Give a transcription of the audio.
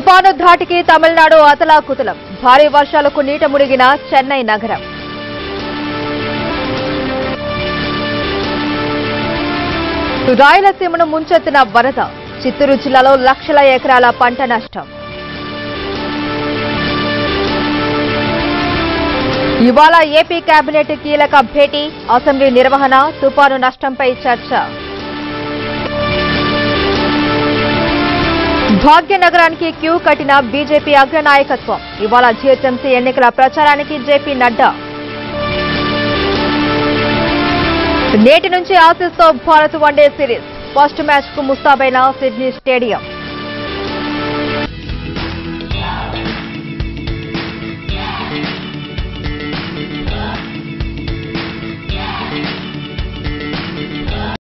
తుపాను ధాటికి తమిళనాడు అతలాకుతలం భారీ వర్షాలకు నీట మునిగిన చెన్నై నగరం రాయలసీమను ముంచెత్తిన వరద చిత్తూరు జిల్లాలో లక్షల ఎకరాల పంట నష్టం ఇవాళ ఏపీ కేబినెట్ కీలక భేటీ అసెంబ్లీ నిర్వహణ తుపాను నష్టంపై చర్చ భాగ్యనగరానికి క్యూ కట్టిన బీజేపీ అగ్రనాయకత్వం ఇవాళ జీహెచ్ఎంసీ ఎన్నికల ప్రచారానికి జేపీ నడ్డా నేటి నుంచి ఆసీస్తో Bharat one day series first match కు ముస్తాబైన సిడ్నీ స్టేడియం